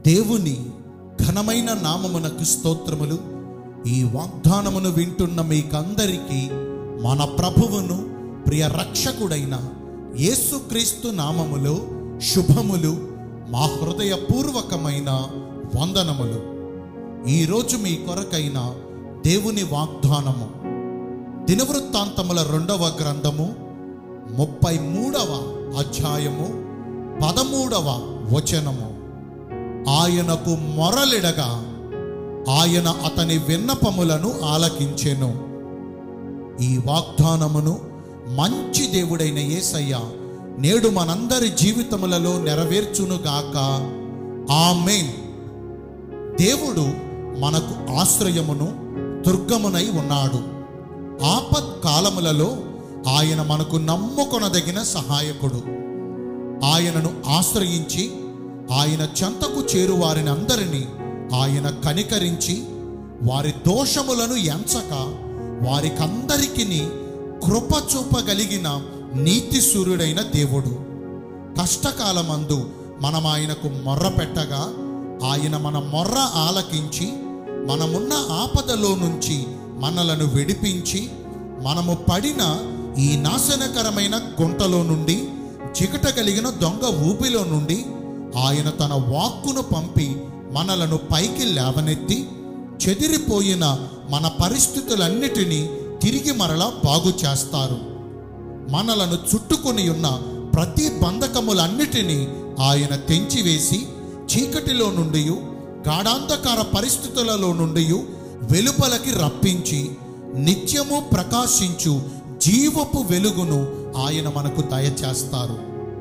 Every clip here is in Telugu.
దేవుని ఘనమైన నామమునకు స్తోత్రములు ఈ వాగ్దానమును వింటున్న మీకందరికీ మన ప్రభువును ప్రియ రక్షకుడైన యేసుక్రీస్తు నామములో శుభములు మా హృదయపూర్వకమైన వందనములు ఈరోజు మీ కొరకైన దేవుని వాగ్దానము దినవృత్తాంతముల రెండవ గ్రంథము ముప్పై మూడవ అధ్యాయము పదమూడవ వచనము ఆయనకు మొరలిడగా ఆయన అతని విన్నపములను ఆలకించెను ఈ వాగ్దానమును మంచి దేవుడైన యేసయ్య నేడు మనందరి జీవితములలో నెరవేర్చునుగాక ఆమేన్ దేవుడు మనకు ఆశ్రయమును దుర్గమునై ఉన్నాడు ఆపత్ కాలములలో ఆయన మనకు నమ్ముకొనదగిన సహాయకుడు ఆయనను ఆశ్రయించి ఆయన చెంతకు చేరు వారిని అందరినీ ఆయన కనికరించి వారి దోషములను ఎంచక వారికందరికిని కృప చూపగలిగిన నీతి సూర్యుడైన దేవుడు కష్టకాలమందు మనం ఆయనకు మొర్ర పెట్టగా ఆయన మన మొర్ర ఆలకించి మనమున్న ఆపదలో నుంచి మనలను విడిపించి మనము పడిన ఈ నాశనకరమైన గుంటలో నుండి చికట కలిగిన దొంగ ఊపిలో నుండి ఆయన తన వాక్కును పంపి మనలను పైకి లేవనెత్తి చెదిరిపోయిన మన పరిస్థితులన్నిటినీ తిరిగి మరలా బాగు చేస్తారు మనలను చుట్టుకొని ఉన్న ప్రతి బంధకములన్నిటినీ ఆయన తెంచివేసి చీకటిలో నుండి గాఢాంధకార పరిస్థితులలో నుండి వెలుపలకి రప్పించి నిత్యము ప్రకాశించు జీవపు వెలుగును ఆయన మనకు దయచేస్తారు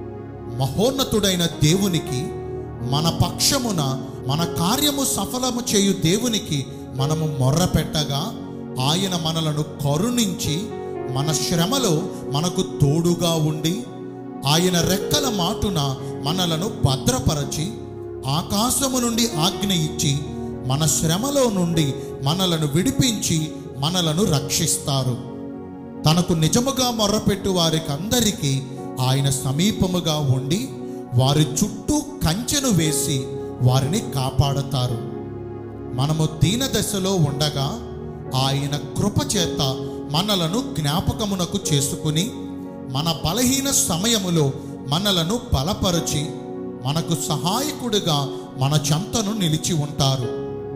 మహోన్నతుడైన దేవునికి మన పక్షమున మన కార్యము సఫలము చేయు దేవునికి మనము మొర్ర పెట్టగా ఆయన మనలను కరుణించి మన శ్రమలో మనకు తోడుగా ఉండి ఆయన రెక్కల మాటున మనలను భద్రపరచి ఆకాశము నుండి ఆజ్ఞ ఇచ్చి మన శ్రమలో నుండి మనలను విడిపించి మనలను రక్షిస్తారు తనకు నిజముగా మొర్రపెట్టు వారికి అందరికీ ఆయన సమీపముగా ఉండి వారి చుట్టూ కంచెను వేసి వారిని కాపాడతారు మనము దీన దశలో ఉండగా ఆయన కృప చేత మనలను జ్ఞాపకమునకు చేసుకుని మన బలహీన సమయములో మనలను బలపరచి మనకు సహాయకుడిగా మన చెంతను నిలిచి ఉంటారు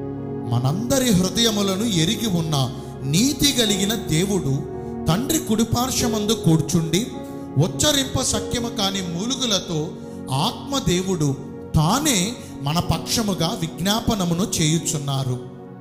మనందరి హృదయములను ఎరిగి ఉన్న నీతి కలిగిన దేవుడు తండ్రి కుడిపార్శ్వమందు కూర్చుండి ఉచ్చరింప సఖ్యము కాని మూలుగులతో ఆత్మదేవుడు తానే మన పక్షముగా విజ్ఞాపనమును చేయుచున్నారు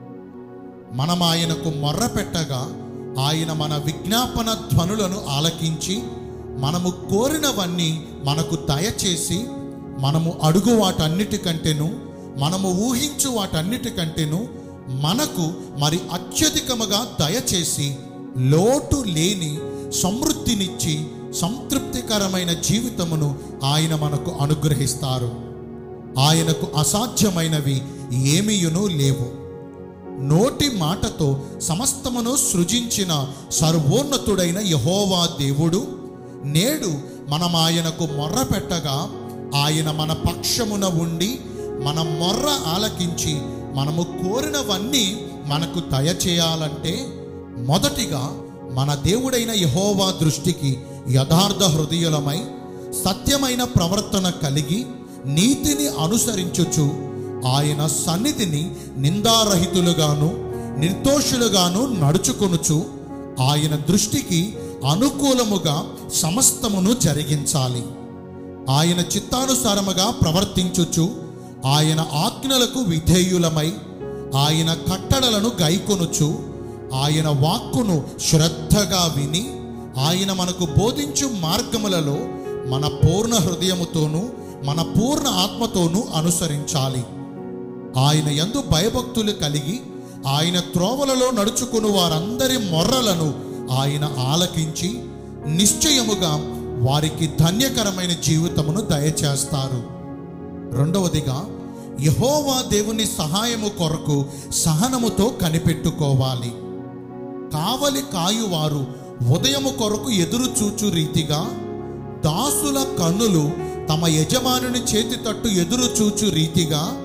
మనం ఆయనకు మొర్ర పెట్టగా ఆయన మన విజ్ఞాపన ధ్వనులను ఆలకించి మనము కోరినవన్నీ మనకు దయచేసి మనము అడుగు వాటన్నిటికంటేను మనము ఊహించు వాటన్నిటికంటేను మనకు మరి అత్యధికముగా దయచేసి లోటు లేని సమృద్ధినిచ్చి సంతృప్తికరమైన జీవితమును ఆయన మనకు అనుగ్రహిస్తారు ఆయనకు అసాధ్యమైనవి ఏమీయును లేవు నోటి మాటతో సమస్తమును సృజించిన సర్వోన్నతుడైన యహోవా దేవుడు నేడు మనం ఆయనకు మొర్ర పెట్టగా ఆయన మన పక్షమున ఉండి మన మొర్ర ఆలకించి మనము కోరినవన్నీ మనకు దయచేయాలంటే మొదటిగా మన దేవుడైన యహోవా దృష్టికి యథార్థ హృదయులమై సత్యమైన ప్రవర్తన కలిగి నీతిని అనుసరించుచు ఆయన సన్నిధిని నిందారహితులుగాను నిర్దోషులుగాను నడుచుకొనుచు ఆయన దృష్టికి అనుకూలముగా సమస్తమును జరిగించాలి ఆయన చిత్తానుసారముగా ప్రవర్తించుచు ఆయన ఆజ్ఞలకు విధేయులమై ఆయన కట్టడలను గైకొనుచు ఆయన వాక్కును శ్రద్ధగా విని ఆయన మనకు బోధించు మార్గములలో మన పూర్ణ హృదయముతోనూ మన పూర్ణ ఆత్మతోనూ అనుసరించాలి ఆయన యందు భయభక్తులు కలిగి ఆయన త్రోవలలో నడుచుకుని వారందరి మొర్రలను ఆయన ఆలకించి నిశ్చయముగా వారికి ధన్యకరమైన జీవితమును దయచేస్తారు రెండవదిగా యహోవా దేవుని సహాయము కొరకు సహనముతో కనిపెట్టుకోవాలి కావలి కాయువారు ఉదయము కొరకు ఎదురు చూచు రీతిగా దాసుల కన్నులు తమ యజమానుని చేతి తట్టు ఎదురు చూచు రీతిగా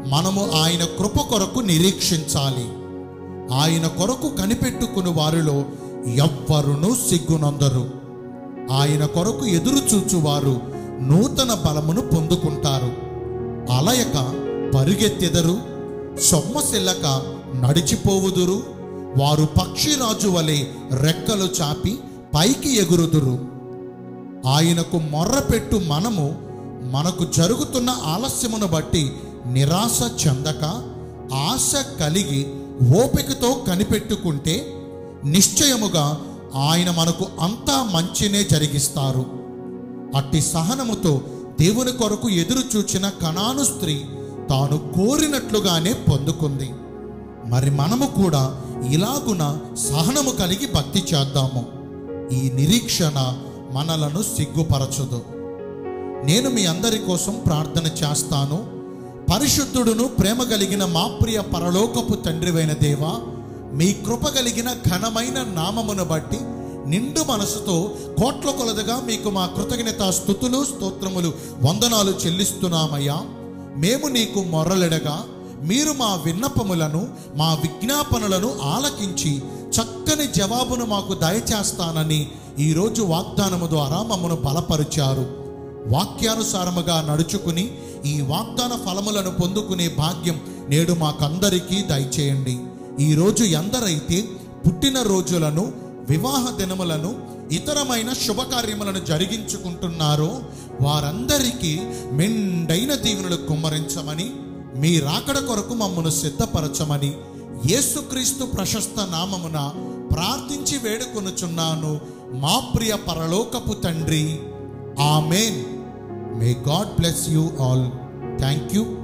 మనము ఆయన కృప కొరకు నిరీక్షించాలి ఆయన కొరకు కనిపెట్టుకుని వారిలో ఎవ్వరును సిగ్గునందరు ఆయన కొరకు ఎదురు చూచువారు నూతన బలమును పొందుకుంటారు అలయక పరుగెత్తెదరు సొమ్మసిల్లక నడిచిపోవుదురు వారు పక్షిరాజు వలె రెక్కలు చాపి పైకి ఎగురుదురు ఆయనకు మొర్రపెట్టు మనము మనకు జరుగుతున్న ఆలస్యమును బట్టి నిరాశ చెందక ఆశ కలిగి ఓపికతో కనిపెట్టుకుంటే నిశ్చయముగా ఆయన మనకు అంతా మంచినే జరిగిస్తారు అట్టి సహనముతో దేవుని కొరకు ఎదురు చూచిన కణాను స్త్రీ తాను కోరినట్లుగానే పొందుకుంది మరి మనము కూడా ఇలాగున సహనము కలిగి భక్తి చేద్దాము ఈ నిరీక్షణ మనలను సిగ్గుపరచదు నేను మీ అందరి కోసం ప్రార్థన చేస్తాను పరిశుద్ధుడును ప్రేమ కలిగిన మా ప్రియ పరలోకపు తండ్రివైన దేవా మీ కృప కలిగిన ఘనమైన నామమును బట్టి నిండు మనసుతో కోట్ల కొలదగా మీకు మా కృతజ్ఞత స్థుతులు స్తోత్రములు వందనాలు చెల్లిస్తున్నామయ్యా మేము నీకు మొర్రలెడగా మీరు మా విన్నపములను మా విజ్ఞాపనలను ఆలకించి చక్కని జవాబును మాకు దయచేస్తానని ఈరోజు వాగ్దానము ద్వారా మమ్మను బలపరిచారు వాక్యానుసారముగా నడుచుకుని ఈ వాగ్దాన ఫలములను పొందుకునే భాగ్యం నేడు మాకందరికీ దయచేయండి ఈరోజు ఎందరైతే పుట్టిన రోజులను వివాహ దినములను ఇతరమైన శుభకార్యములను జరిగించుకుంటున్నారో వారందరికీ మెండైన దీవెనలు కుమ్మరించమని మీ రాకడ కొరకు మమ్మను సిద్ధపరచమని యేసుక్రీస్తు ప్రశస్త నామమున ప్రార్థించి వేడుకొనుచున్నాను మా ప్రియ పరలోకపు తండ్రి amen may God bless you all thank you